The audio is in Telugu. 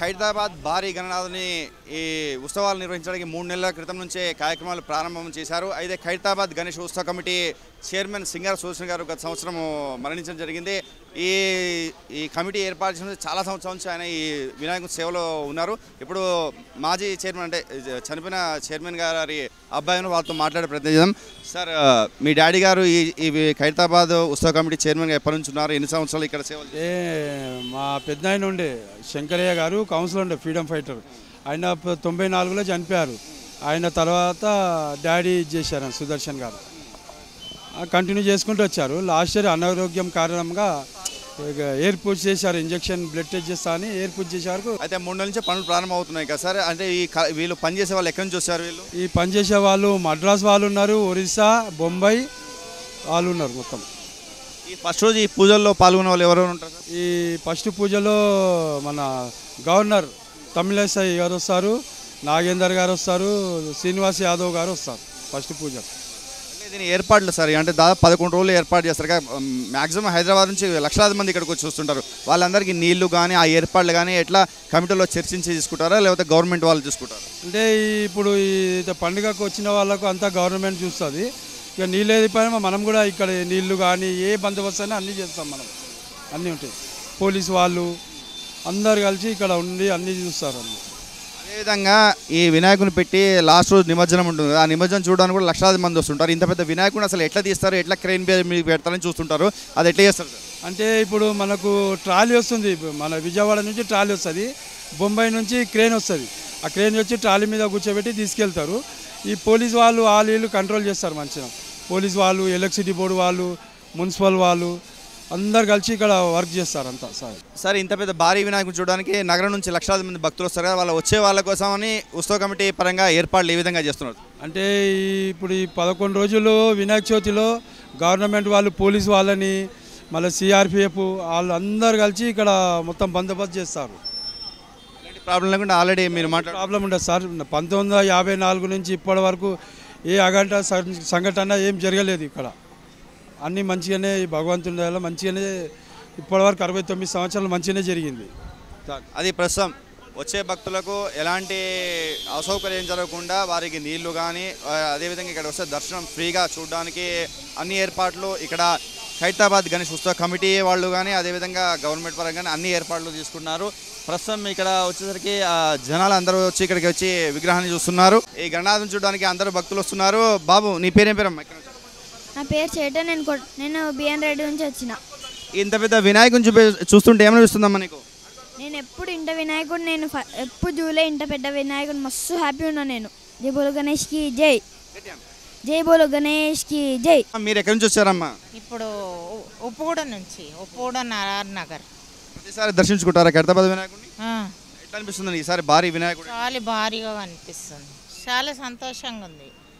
ఖైరతాబాద్ భారీ గణనాథుని ఈ ఉత్సవాలు నిర్వహించడానికి మూడు నెలల క్రితం నుంచే కార్యక్రమాలు ప్రారంభం చేశారు అయితే ఖైరతాబాద్ గణేష్ ఉత్సవ కమిటీ చైర్మన్ సింగార సుదర్శన్ గారు గత సంవత్సరం మరణించడం జరిగింది ఈ ఈ కమిటీ ఏర్పాటు చేసిన చాలా సంవత్సరాల నుంచి ఆయన ఈ వినాయకుని సేవలో ఉన్నారు ఇప్పుడు మాజీ చైర్మన్ అంటే చనిపోయిన చైర్మన్ గారి అబ్బాయిని వాళ్ళతో మాట్లాడే ప్రయత్నం చేద్దాం సార్ ఆ, మీ డాడీ గారు ఈ ఈ ఖైరతాబాద్ ఉత్సవ కమిటీ చైర్మన్గా ఎప్పటి నుంచి ఉన్నారు ఎన్ని సంవత్సరాలు ఇక్కడ సేవలు చేశారు? ఏ మా పెద్ద ఆయన ఉండే శంకరయ్య గారు కౌన్సిలర్ ఉండే ఫ్రీడమ్ ఫైటర్ ఆయన ప- తొంభై నాలుగులో చనిపోయారు ఆయన తర్వాత డాడీ ఇది చేశారు సుదర్శన్ గారు ఆ, కంటిన్యూ చేసుకుంటూ వచ్చారు లాస్ట్ ఇయర్ అనారోగ్యం కారణంగా ఇక ఎయిర్ పూజ చేశారు ఇంజెక్షన్ బ్లడ్ టెస్ట్ చేస్తా అని ఎయిర్ పూజ చేశారు అయితే మూడు నెలల నుంచి పనులు ప్రారంభం అవుతున్నాయి కదా సార్ అంటే ఈ క- వీళ్ళు పనిచేసే వాళ్ళు ఎక్కడి నుంచి వచ్చారు వీళ్ళు ఈ పని చేసే వాళ్ళు మద్రాస్ వాళ్ళు ఉన్నారు ఒరిస్సా బొంబాయి వాళ్ళు ఉన్నారు మొత్తం ఈ ఫస్ట్ రోజు ఈ పూజల్లో పాల్గొనే వాళ్ళు ఎవరెవరు ఉంటారు సార్ ఈ ఫస్ట్ పూజలో మన గవర్నర్ తమిళసై గారు వస్తారు నాగేందర్ గారు వస్తారు శ్రీనివాస్ యాదవ్ గారు వస్తారు ఫస్ట్ పూజ అంటే దీని ఏర్పాట్లు సార్ అంటే దాదాపు పదకొండు రోజులు ఏర్పాటు చేస్తారు మాక్సిమం హైదరాబాద్ నుంచి లక్షలాది మంది ఇక్కడికి వచ్చి చూస్తుంటారు వాళ్ళందరికీ నీళ్లు కానీ ఆ ఏర్పాట్లు కానీ ఎట్లా కమిటీలో చర్చించి తీసుకుంటారా లేకపోతే గవర్నమెంట్ వాళ్ళు చూసుకుంటారా అంటే ఈ- ఇప్పుడు ఈ పండుగకు వచ్చిన వాళ్ళకు అంతా గవర్నమెంట్ చూస్తుంది ఇక నీళ్ళు ఏది పైన మనం కూడా ఇక్కడ నీళ్లు కానీ ఏ బందోబస్తు అయినా అన్నీ చేస్తాం మనం అన్నీ ఉంటాయి పోలీసు వాళ్ళు అందరు కలిసి ఇక్కడ ఉండి అన్నీ చూస్తారు అన్నీ అదేవిధంగా ఈ వినాయకుని పెట్టి లాస్ట్ రోజు నిమజ్జనం ఉంటుంది కదా, ఆ నిమజ్జనం చూడడానికి కూడా లక్షలాది మంది వస్తుంటారు ఇంత పెద్ద వినాయకుని అసలు ఎట్లా తీస్తారు ఎట్లా క్రెయిన్ మీద పెడతారని చూస్తుంటారు అది ఎట్లా చేస్తారు సార్ అంటే ఇప్పుడు మనకు ట్రాలీ వస్తుంది ఇప్పుడు మన విజయవాడ నుంచి ట్రాలీ వస్తుంది బొంబాయి నుంచి క్రేన్ వస్తుంది ఆ క్రేన్ వచ్చి ట్రాలీ మీద కూర్చోబెట్టి తీసుకెళ్తారు ఈ పోలీస్ వాళ్ళు వాళ్ళు వీళ్ళు కంట్రోల్ చేస్తారు మంచిగా పోలీస్ వాళ్ళు ఎలక్ట్రిసిటీ బోర్డు వాళ్ళు మున్సిపల్ వాళ్ళు అందరు కలిసి ఇక్కడ వర్క్ చేస్తారు అంతా సార్ సార్ ఇంత పెద్ద భారీ వినాయకుని చూడడానికి నగరం నుంచి లక్షలాది మంది భక్తులు వస్తారు కదా వాళ్ళ వచ్చే వాళ్ళ కోసమని ఉత్సవ కమిటీ పరంగా ఏర్పాట్లు ఏ విధంగా చేస్తున్నారు అంటే ఈ ఇప్పుడు ఈ పదకొండు రోజులు వినాయక చవితిలో గవర్నమెంట్ వాళ్ళు పోలీస్ వాళ్ళని మళ్ళీ సిఆర్పిఎఫ్ వాళ్ళు అందరు కలిసి ఇక్కడ మొత్తం బందోబస్తు చేస్తారు ఎలాంటి ప్రాబ్లం లేకుండా ఆల్రెడీ మీరు మాట్లాడు ప్రాబ్లం ఉండదు సార్ పంతొమ్మిది వందల యాభై నాలుగు నుంచి ఇప్పటి వరకు ఏ అగంట సం- సంఘటన ఏం జరగలేదు ఇక్కడ అన్నీ మంచిగానే ఈ భగవంతుని దయ వల్ల మంచిగానే ఇప్పటివరకు అరవై తొమ్మిది సంవత్సరాలు మంచిగానే జరిగింది చాలు. అది ప్రస్తుతం వచ్చే భక్తులకు ఎలాంటి అసౌకర్యం జరగకుండా వారికి నీళ్లు కానీ ఆ, అదేవిధంగా ఇక్కడ వస్తే దర్శనం ఫ్రీగా చూడడానికి అన్ని ఏర్పాట్లు ఇక్కడ ఖైరతాబాద్ గణేష్ ఉత్సవ కమిటీ వాళ్ళు కానీ అదేవిధంగా గవర్నమెంట్ పరంగా కానీ అన్ని ఏర్పాట్లు తీసుకున్నారు ప్రస్తుతం ఇక్కడ వచ్చేసరికి ఆ, జనాలు అందరూ వచ్చి ఇక్కడికి వచ్చి విగ్రహాన్ని చూస్తున్నారు ఈ గణనాథం చూడడానికి అందరూ భక్తులు వస్తున్నారు బాబు నీ పేరేం పేరమ్మా ఇక్కడ నుంచి? నా పేరు చేట నేను కొ- నేను బిఎన్ రెడ్డి నుంచి వచ్చిన ఇంత పెద్ద వినాయకుని చూపే చూస్తుంటే ఏమనిపిస్తుందమ్మా నీకు నేను ఎప్పుడు ఇంట వినాయకుడు నేను ఫ- ఎప్పుడు జూలై ఇంట పెద్ద వినాయకుడు మస్తు హ్యాపీ ఉన్నా నేను జై బోలో గణేష్కి జై జై బోలో గణేష్కి జై మీరు ఎక్కడి నుంచి వచ్చారమ్మా ఇప్పుడు ఉ- ఉప్పుగూడ నుంచి ఉప్పుగూడ నారాయణ నగర్ ప్రతిసారి దర్శించుకుంటారా ఖైరతాబాద్ వినాయకుడిని ఆ, ఎట్లా అనిపిస్తుంది ఈసారి భారీ వినాయకుడు చాలా భారీగా అనిపిస్తుంది చాలా సంతోషంగా ఉంది